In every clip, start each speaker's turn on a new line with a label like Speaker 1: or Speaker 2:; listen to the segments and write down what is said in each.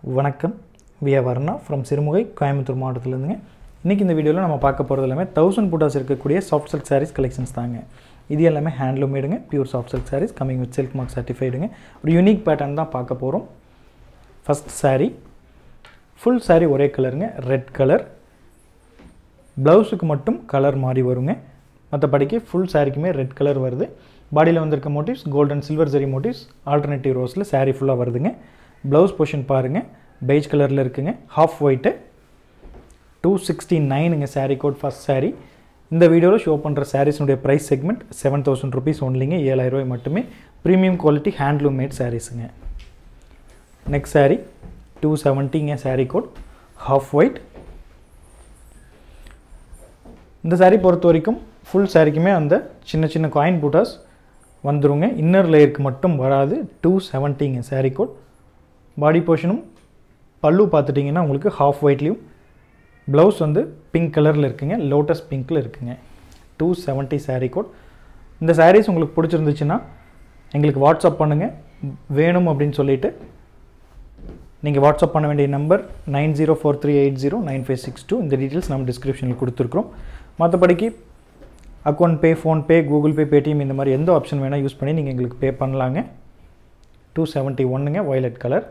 Speaker 1: வணக்கம் we are Varna from Sirumugai Coimbatore மாவட்டத்திலேருந்துங்க இன்றைக்கி இந்த வீடியோவில் நம்ம பார்க்க போகிறது எல்லாமே தௌசண்ட் புட்டாஸ் இருக்கக்கூடிய சாஃப்ட் சில்க் சாரீஸ் கலெக்ஷன்ஸ் தாங்க இது எல்லாமே ஹேண்ட்லூம் மேடுங்க pure soft silk sarees coming with silk mark சர்டிஃபைடுங்க ஒரு யூனிக் பேட்டர்ன் தான் பார்க்க போகிறோம் ஃபஸ்ட் saree ஃபுல் saree ஒரே கலருங்க ரெட் கலர் ப்ளவுஸுக்கு மட்டும் கலர் மாறி வருங்க மற்றபடிக்கு ஃபுல் சாரிக்குமே ரெட் கலர் வருது பாடியில் வந்திருக்க motifs golden silver zari motifs alternative ரோஸில் saree ஃபுல்லாக வருதுங்க ப்ளவுஸ் பொஷன் பாருங்கள் பெய்ஜ் கலரில் இருக்குங்க ஹாஃப் ஒயிட்டு டூ சிக்ஸ்டி நைனுங்க saree கோட் ஃபஸ்ட் saree இந்த வீடியோவில் ஷோ பண்ணுற சாரீஸுடைய price segment seven thousand rupees ஒன்லிங்க ஏழாயிரம் ரூபாய் மட்டுமே ப்ரீமியம் குவாலிட்டி ஹேண்ட்லூம் மேட் சாரீஸுங்க நெக்ஸ்ட் saree டூ செவன்ட்டிங்க saree கோட் ஹாஃப் ஒயிட் இந்த saree பொறுத்த வரைக்கும் ஃபுல் சாரிக்குமே அந்த சின்ன சின்ன காயின் பூட்டாஸ் வந்துருங்க இன்னர் லேயருக்கு மட்டும் வராது டூ செவன்ட்டிங்க saree கோட் பாடி போர்ஷனும் பல்லு பார்த்துட்டிங்கன்னா உங்களுக்கு ஹாஃப் ஒயிட்லேயும் ப்ளவுஸ் வந்து பிங்க் கலரில் இருக்குங்க லோட்டஸ் பிங்க்கில் இருக்குங்க டூ செவன்ட்டி saree கோட் இந்த sarees உங்களுக்கு பிடிச்சிருந்துச்சுன்னா எங்களுக்கு வாட்ஸ்அப் பண்ணுங்கள் வேணும் அப்படின்னு சொல்லிட்டு நீங்கள் வாட்ஸ்அப் பண்ண வேண்டிய number nine zero four three eight zero nine five six two இந்த டீட்டெயில்ஸ் நம்ம டிஸ்கிரிப்ஷனில் கொடுத்துருக்குறோம் மற்றபடிக்கு account pay PhonePe Google Pay Paytm இந்த மாதிரி எந்த ஆப்ஷன் வேணால் யூஸ் பண்ணி நீங்கள் எங்களுக்கு பே பண்ணலாங்க டூ செவன்ட்டி ஒன்றுங்க வயலட் கலர்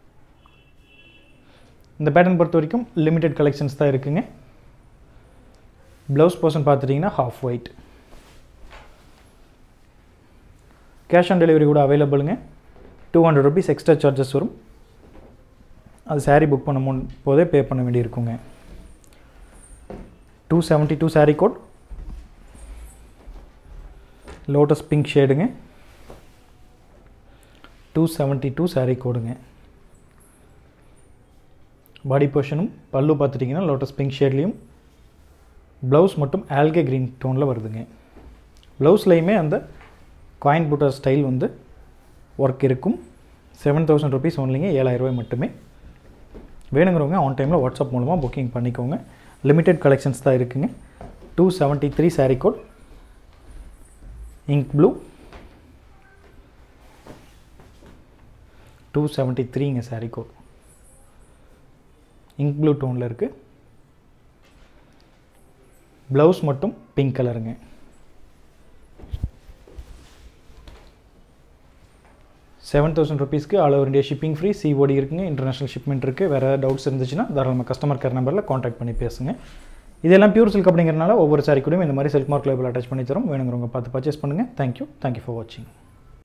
Speaker 1: இந்த பேட்டர்ன் பொறுத்த வரைக்கும் லிமிடெட் கலெக்ஷன்ஸ் தான் இருக்குங்க ப்ளவுஸ் போர்ஷன் பார்த்துட்டிங்கன்னா half white cash on delivery கூட அவைலபிளுங்க two hundred rupees extra charges வரும் அது saree புக் பண்ணும் முன் போதே பே பண்ண வேண்டியிருக்குங்க two seventy two saree code lotus pink ஷேடுங்க டூ செவன்ட்டி டூ saree கோடுங்க பாடி போர்ஷனும் பல்லு பார்த்துட்டிங்கன்னா லோட்டஸ் பிங்க் ஷேட்லேயும் ப்ளவுஸ் மட்டும் ஆல்கே க்ரீன் டோனில் வருதுங்க ப்ளவுஸ்லேயுமே அந்த காயின் புட்டா ஸ்டைல் வந்து ஒர்க் இருக்கும் செவன் தௌசண்ட் ருபீஸ் ஒன்லிங்க ஏழாயிரரூபாய் மட்டுமே வேணுங்கிறவங்க ஆன் டைமில் வாட்ஸ்அப் மூலமாக புக்கிங் பண்ணிக்கோங்க லிமிடெட் கலெக்ஷன்ஸ் தான் இருக்குங்க two seventy three saree code ink blue two seventy த்ரீங்க saree கோட் இங்க் ப்ளூ டோனில் இருக்குது ப்ளவுஸ் மட்டும் பிங்க் கலருங்க செவன் தௌசண்ட் ருபீஸ்க்கு all over India shipping free COD இருக்குங்க இன்டர்நேஷனல் ஷிப்மெண்ட் இருக்குது வேறு டவுட்ஸ் இருந்துச்சுன்னா தாராளமாக கஸ்டமர் கேர் நம்பரில் காண்டாக்ட் பண்ணி பேசுங்க இதெல்லாம் பியூர் சில்க் அப்படிங்கிறனால ஒவ்வொரு சாரி கூடயும் இந்த மாதிரி சில்க் மார்க் லேபிள் அட்டாச் பண்ணி தரோம் வேணுங்கிறவங்க பார்த்து பர்ச்சேஸ் பண்ணுங்கள் தேங்க்யூ தேங்க்யூ ஃபார் வாட்சிங்